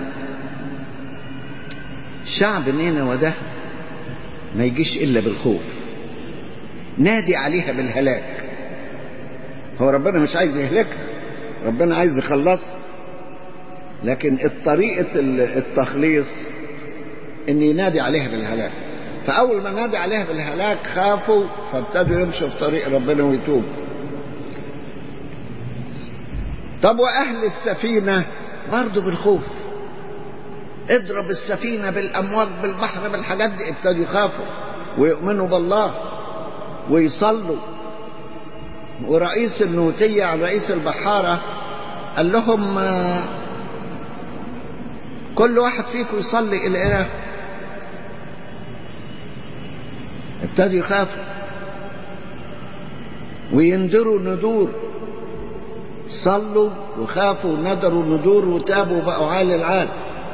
شعب نينوى ده ما يجيش الا بالخوف نادي عليها بالهلاك هو ربنا مش عايز يهلكها ربنا عايز يخلصها لكن الطريقة التخليص ان ينادي عليها بالهلاك فأول ما نادي عليها بالهلاك خافوا فابتدوا يمشوا في طريق ربنا ويتوبوا طب وأهل السفينة برضه بالخوف اضرب السفينة بالأمواج بالبحر بالحاجات دي ابتدوا يخافوا ويؤمنوا بالله ويصلوا ورئيس النوتية عن رئيس البحارة قال لهم كل واحد فيكم يصلي إلى إله ابتدوا يخافوا ويندروا ندور صلوا وخافوا وندروا ندور وتابوا وبقوا عال العال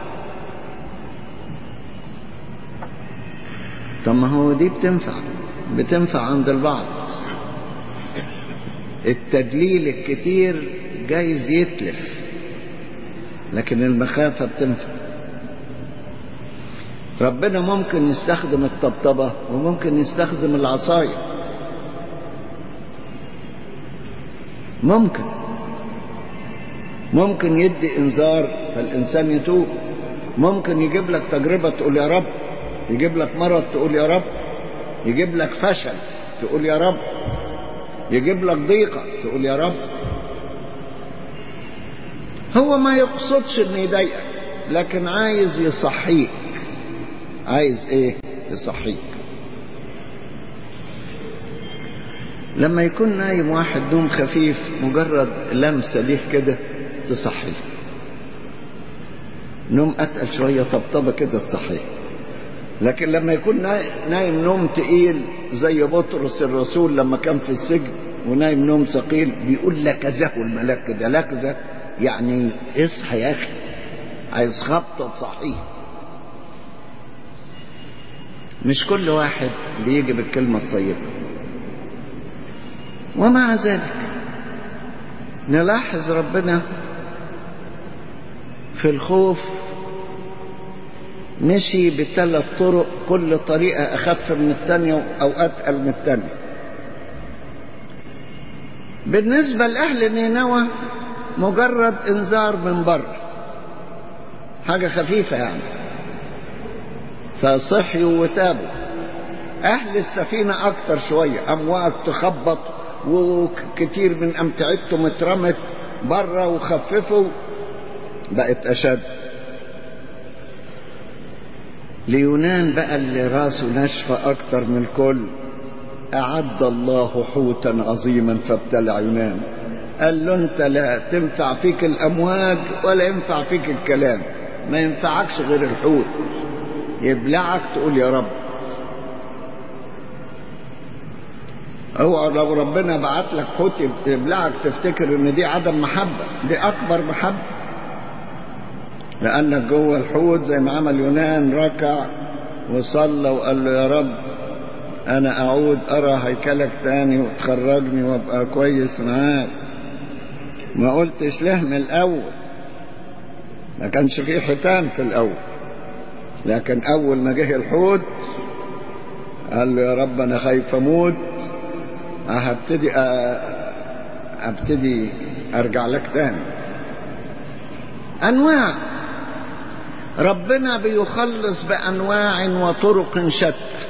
طب ما هو دي بتنفع بتنفع عند البعض التدليل الكتير جايز يتلف لكن المخافة بتنفع ربنا ممكن يستخدم الطبطبة وممكن يستخدم العصاية ممكن ممكن يدي انذار فالانسان يتوب ممكن يجيب لك تجربة تقول يا رب يجيب لك مرض تقول يا رب يجيب لك فشل تقول يا رب يجيب لك ضيقة تقول يا رب هو ما يقصدش انه يضايقك لكن عايز يصحيك عايز ايه يصحيك لما يكون نايم واحد نوم خفيف مجرد لمسة ليه كده تصحيه نوم أتقل شوية طبطبة كده تصحيه لكن لما يكون نايم نوم تقيل زي بطرس الرسول لما كان في السجن ونايم نوم ثقيل بيقول لكزه الملاك كده لكزه يعني اصحى يا اخي عايز خبطه تصحيه مش كل واحد بيجي بالكلمة الطيبة ومع ذلك نلاحظ ربنا في الخوف مشي بثلاث طرق كل طريقة أخف من الثانية أو أتقل من الثانية بالنسبة لأهل نينوى مجرد إنذار من بره حاجة خفيفة يعني فصحيوا وتابوا أهل السفينة أكتر شوية أمواج تخبط وكتير من أمتعتهم اترمت بره وخففوا بقت أشد ليونان بقى اللي راسه ناشفة أكتر من الكل أعد الله حوتا عظيما فابتلع يونان قال له أنت لا تنفع فيك الأمواج ولا ينفع فيك الكلام ما ينفعكش غير الحوت يبلعك تقول يا رب اوعى لو ربنا بعت لك حوت يبلعك تفتكر ان دي عدم محبه دي اكبر محبه لانك جوه الحوت زي ما عمل يونان ركع وصلى وقال له يا رب انا اعود ارى هيكلك تاني وتخرجني وابقى كويس معاك ما قلتش له من الاول ما كانش فيه حيتان في الاول لكن اول ما جه الحوت قال له يا رب انا خايف اموت هبتدي ابتدي ارجع لك تاني انواع ربنا بيخلص بانواع وطرق شتى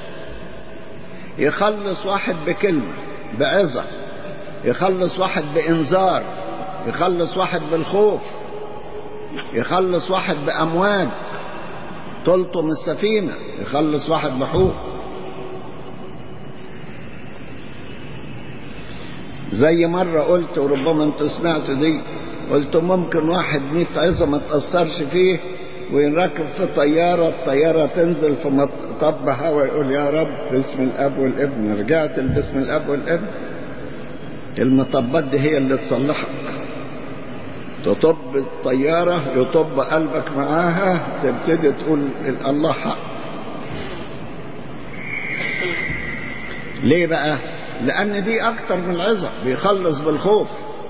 يخلص واحد بكلمه بعظه يخلص واحد بانذار يخلص واحد بالخوف يخلص واحد بامواج تلطم السفينه يخلص واحد بحوت زي مرة قلت وربما انتوا سمعتوا دي قلت ممكن واحد مية عظة ما تأثرش فيه وينركب في طيارة الطيارة تنزل في مطب هوا يقول يا رب باسم الأب والابن رجعت باسم الأب والابن المطبات دي هي اللي تصلحك تطب الطيارة يطب قلبك معاها تبتدي تقول الله حق ليه بقى لأن دي أكتر من العظة بيخلص بالخوف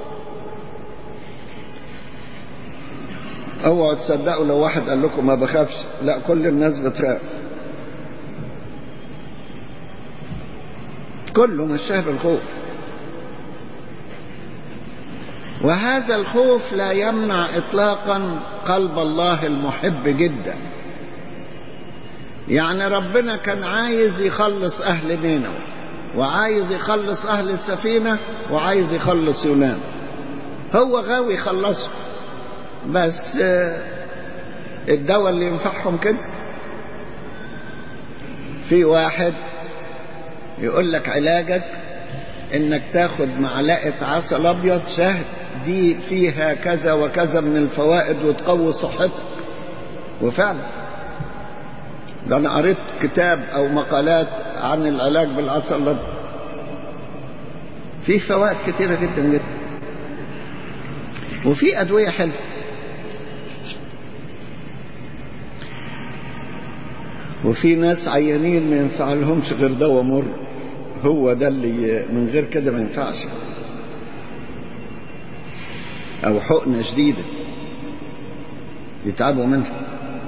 اوعوا تصدقوا لو واحد قال لكم ما بخافش لا كل الناس بتخاف كله مشاه بالخوف وهذا الخوف لا يمنع اطلاقا قلب الله المحب جدا يعني ربنا كان عايز يخلص اهل نينوى وعايز يخلص اهل السفينه وعايز يخلص يونان هو غاوي يخلصهم بس الدواء اللي ينفعهم كده في واحد يقول لك علاجك انك تاخد معلقه عسل ابيض شهد دي فيها كذا وكذا من الفوائد وتقوي صحتك وفعلا ده انا قريت كتاب او مقالات عن العلاج بالعسل الابيض في فوائد كتيره جدا جدا وفي ادويه حلوه وفي ناس عيانين ما ينفع لهمش غير دواء مر هو ده اللي من غير كده ما ينفعش او حقنه شديده يتعبوا منها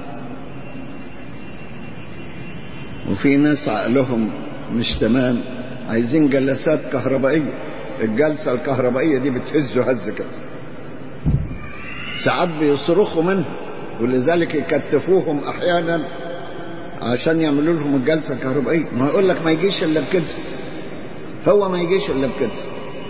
وفي ناس عقلهم مش تمام عايزين جلسات كهربائيه الجلسه الكهربائيه دي بتهزه هز كده ساعات بيصرخوا منها ولذلك يكتفوهم احيانا عشان يعملوا لهم الجلسه الكهربائيه ما يقول لك ما يجيش الا بكده هو ما يجيش الا بكده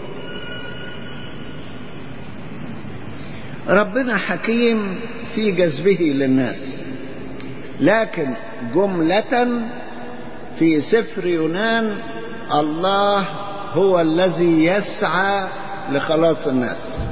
ربنا حكيم في جذبه للناس لكن جملة في سفر يونان الله هو الذي يسعى لخلاص الناس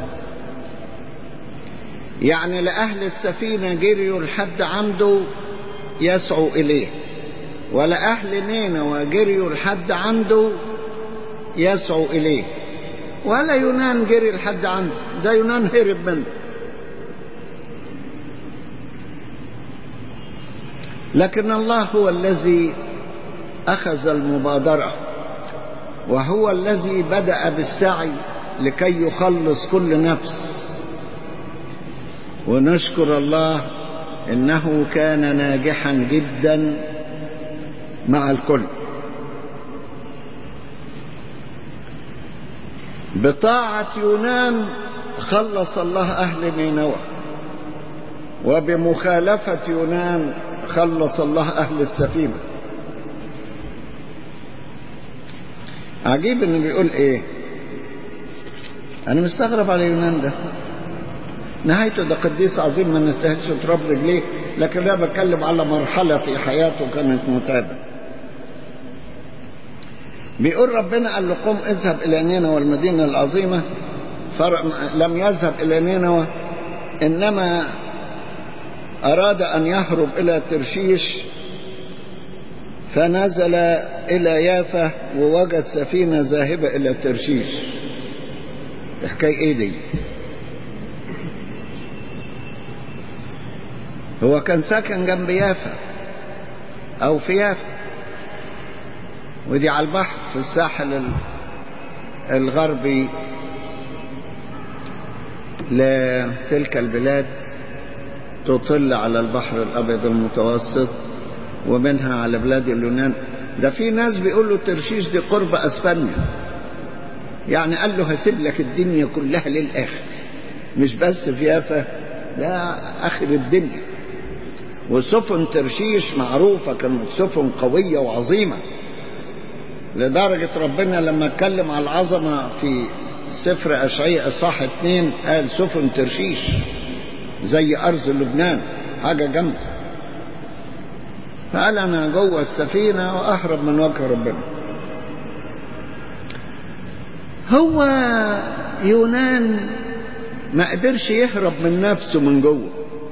يعني لأهل السفينة جريوا لحد عنده يسعوا إليه ولأهل نينوى جريوا لحد عنده يسعوا إليه ولا يونان جري لحد عنده ده يونان هرب منه لكن الله هو الذي أخذ المبادرة وهو الذي بدأ بالسعي لكي يخلص كل نفس ونشكر الله انه كان ناجحا جدا مع الكل بطاعة يونان خلص الله أهل نينوى وبمخالفة يونان خلص الله أهل السفينة عجيب انه بيقول ايه انا مستغرب على يونان ده نهايته ده قديس عظيم ما نستاهلش تراب رجليه لكن انا بتكلم على مرحله في حياته كانت متعبه بيقول ربنا قال له قم اذهب الى نينوى والمدينه العظيمه لم يذهب الى نينوى انما اراد ان يهرب الى ترشيش فنزل الى يافا ووجد سفينه ذاهبه الى ترشيش الحكايه ايه دي هو كان ساكن جنب يافا او في يافا ودي على البحر في الساحل الغربي لتلك البلاد تطل على البحر الابيض المتوسط ومنها على بلاد اليونان ده في ناس بيقولوا ترشيش دي قرب اسبانيا يعني قال له هسيب لك الدنيا كلها للآخر مش بس في يافا لا آخر الدنيا وسفن ترشيش معروفة كانت سفن قوية وعظيمة لدرجة ربنا لما اتكلم على العظمة في سفر أشعياء إصحاح اتنين قال سفن ترشيش زي أرض لبنان حاجة جامدة فقال أنا جوه السفينة وأهرب من وجه ربنا هو يونان ما قدرش يهرب من نفسه من جوه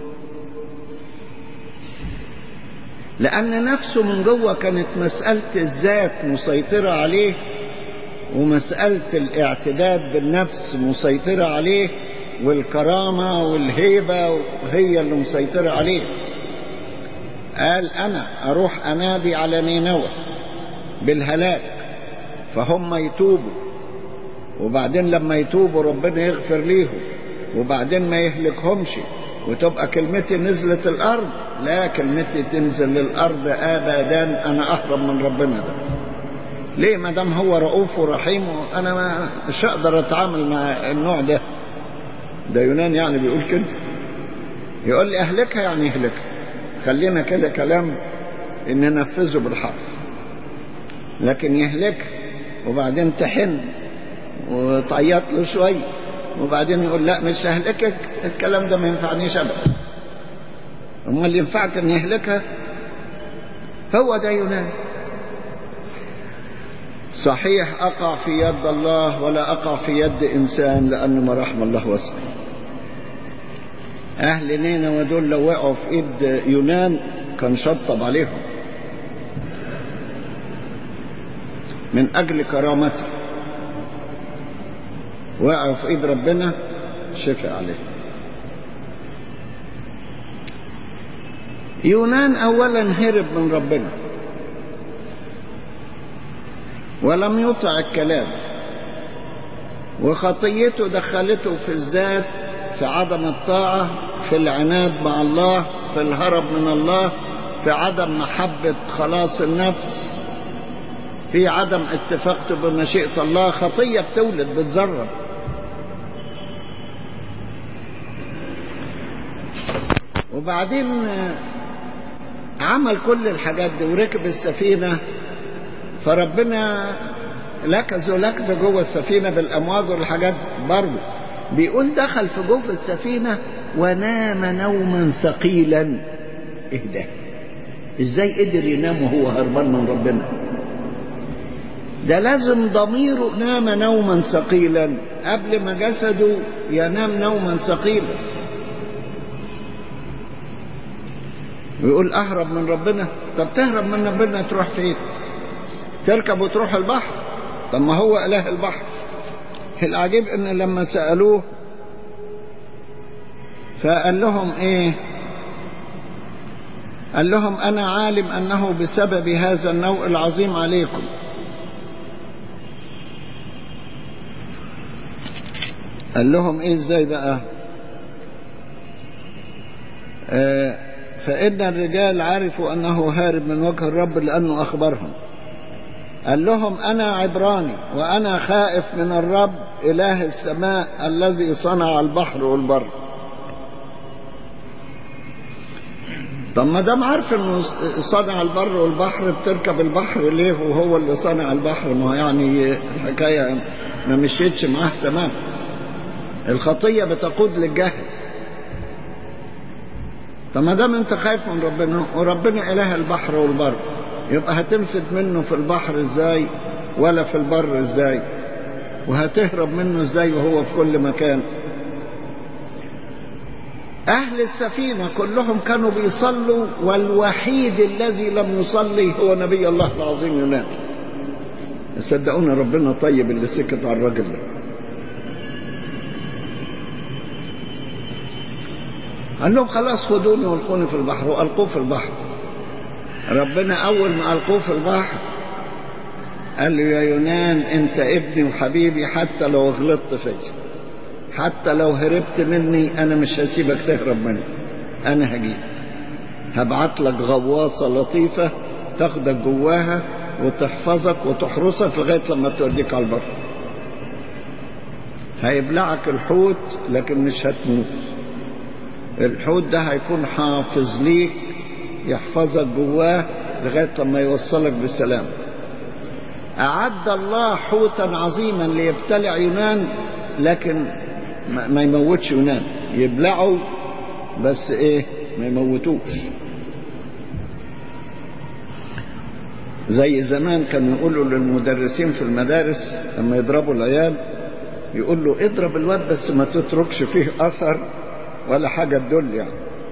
لأن نفسه من جوه كانت مسألة الذات مسيطرة عليه ومسألة الاعتداد بالنفس مسيطرة عليه والكرامة والهيبة هي اللي مسيطرة عليه قال أنا أروح أنادي على نينوى بالهلاك فهم يتوبوا وبعدين لما يتوبوا ربنا يغفر ليهم وبعدين ما يهلكهمش وتبقى كلمتي نزلت الأرض لا كلمتي تنزل للأرض أبدا أنا أهرب من ربنا ده ليه ما دام هو رؤوف ورحيم أنا ما مش هقدر أتعامل مع النوع ده ده يونان يعني بيقول كده يقول لي أهلكها يعني يهلكها خلينا كده كلام إن ننفذه بالحرف لكن يهلكها وبعدين تحن وتعيط له شويه وبعدين يقول لا مش ههلكك الكلام ده ما ينفعنيش ابدا امال اللي ينفعك ان يهلكها هو ده يونان صحيح اقع في يد الله ولا اقع في يد انسان لان مراحم الله واسع اهل نينوى دول لو وقعوا في ايد يونان كان شطب عليهم من اجل كرامته وقعوا في ايد ربنا شفع عليه يونان اولا هرب من ربنا ولم يطع الكلام وخطيته دخلته في الذات في عدم الطاعة في العناد مع الله في الهرب من الله في عدم محبة خلاص النفس في عدم اتفاقته بمشيئة الله خطية بتولد بتزرب وبعدين عمل كل الحاجات دي وركب السفينة فربنا لكزه لكزه جوه السفينة بالأمواج والحاجات برضه بيقول دخل في جوه السفينة ونام نوما ثقيلا ايه ده ازاي قدر ينام وهو هربان من ربنا ده لازم ضميره نام نوما ثقيلا قبل ما جسده ينام نوما ثقيلا ويقول اهرب من ربنا طب تهرب من ربنا تروح فين تركب وتروح البحر طب ما هو اله البحر العجيب ان لما سالوه فقال لهم ايه قال لهم انا عالم انه بسبب هذا النوء العظيم عليكم قال لهم ايه ازاي بقى آه فإن الرجال عرفوا أنه هارب من وجه الرب لأنه أخبرهم قال لهم أنا عبراني وأنا خائف من الرب إله السماء الذي صنع البحر والبر طب ما دام عارف انه صنع البر والبحر بتركب البحر ليه وهو اللي صنع البحر ما يعني الحكايه ما مشيتش معاه تمام الخطيه بتقود للجهل طب ما دام انت خايف من ربنا وربنا اله البحر والبر يبقى هتنفد منه في البحر ازاي ولا في البر ازاي وهتهرب منه ازاي وهو في كل مكان اهل السفينه كلهم كانوا بيصلوا والوحيد الذي لم يصلي هو نبي الله العظيم يونان صدقونا ربنا طيب اللي سكت على الراجل ده قال لهم خلاص خدوني والقوني في البحر والقوه في البحر ربنا اول ما القوه في البحر قال له يا يونان انت ابني وحبيبي حتى لو غلطت فيا حتى لو هربت مني انا مش هسيبك تهرب مني انا هجيب هبعت لك غواصه لطيفه تاخدك جواها وتحفظك وتحرسك لغايه لما توديك على البر هيبلعك الحوت لكن مش هتموت الحوت ده هيكون حافظ ليك يحفظك جواه لغاية لما يوصلك بالسلام أعد الله حوتا عظيما ليبتلع يونان لكن ما يموتش يونان يبلعه بس ايه ما يموتوش زي زمان كانوا يقولوا للمدرسين في المدارس لما يضربوا العيال يقول له اضرب الواد بس ما تتركش فيه اثر ولا حاجة تدل يعني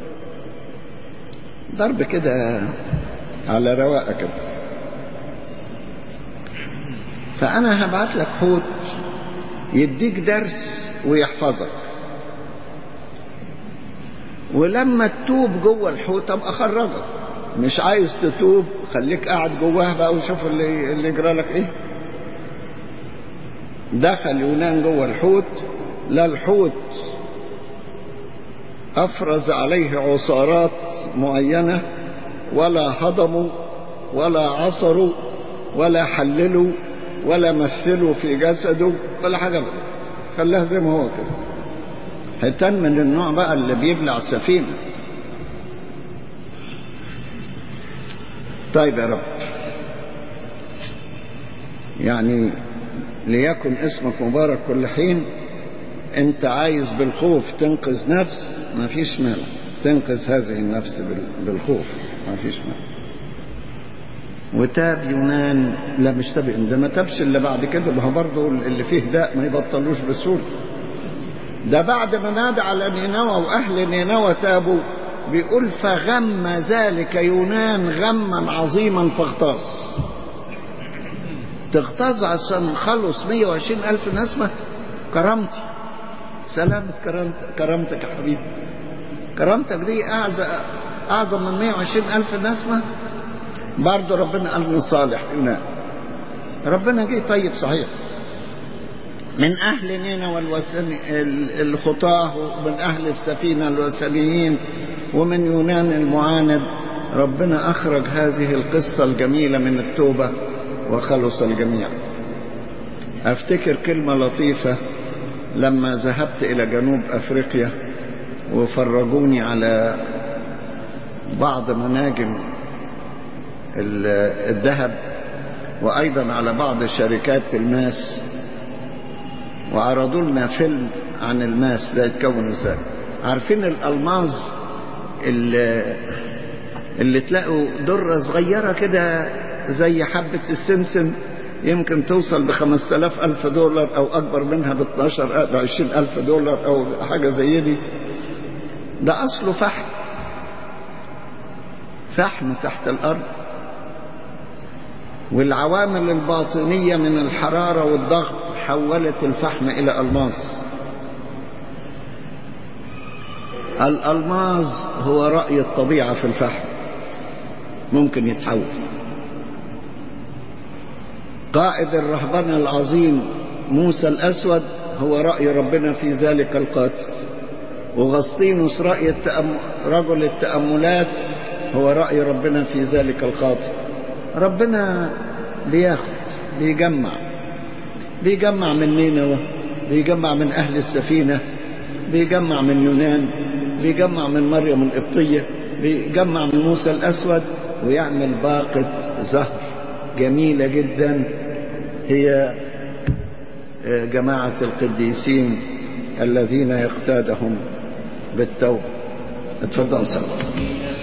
ضرب كده على رواقه كده فأنا هبعت لك حوت يديك درس ويحفظك ولما تتوب جوه الحوت ابقى خرجك مش عايز تتوب خليك قاعد جواه بقى وشوف اللي اللي يجرى لك ايه دخل يونان جوه الحوت لا الحوت افرز عليه عصارات معينه ولا هضموا ولا عصروا ولا حللوا ولا مثلوا في جسده ولا حاجه بقى. خلاها زي ما هو كده حيتان من النوع بقى اللي بيبلع السفينه طيب يا رب يعني ليكن اسمك مبارك كل حين انت عايز بالخوف تنقذ نفس ما فيش مانع تنقذ هذه النفس بالخوف ما فيش مانع وتاب يونان لا مش تاب ده ما تابش الا بعد كده ما هو برضه اللي فيه داء ما يبطلوش بسهوله ده بعد ما نادى على نينوى واهل نينوى تابوا بيقول فغم ذلك يونان غما عظيما فاغتاظ تغتاظ عشان خلص 120 ألف نسمة كرامتي سلامة كرامتك يا حبيبي كرامتك دي أعظم أعظم من 120 ألف نسمة برضه ربنا قال من صالح يونان ربنا جه طيب صحيح من أهل نينوى والوثن الخطاه ومن أهل السفينة الوثنيين ومن يونان المعاند ربنا أخرج هذه القصة الجميلة من التوبة وخلص الجميع أفتكر كلمة لطيفة لما ذهبت إلى جنوب أفريقيا وفرجوني على بعض مناجم الذهب وأيضا على بعض شركات الماس وعرضوا لنا فيلم عن الماس ده يتكون ازاي عارفين الألماظ اللي, اللي تلاقوا درة صغيرة كده زي حبة السمسم يمكن توصل بخمس تلاف ألف دولار أو أكبر منها باتناشر بعشرين ألف دولار أو حاجة زي دي ده أصله فحم فحم تحت الأرض والعوامل الباطنية من الحرارة والضغط حولت الفحم إلى ألماس الألماس هو رأي الطبيعة في الفحم ممكن يتحول قائد الرهبنة العظيم موسى الأسود هو رأي ربنا في ذلك القاتل وغسطينوس رأي التأم... رجل التأملات هو رأي ربنا في ذلك القاتل ربنا بياخد بيجمع بيجمع من نينوى بيجمع من أهل السفينة بيجمع من يونان بيجمع من مريم القبطية بيجمع من موسى الأسود ويعمل باقة زهر جميلة جدا هي جماعة القديسين الذين يقتادهم بالتوبة اتفضل صلى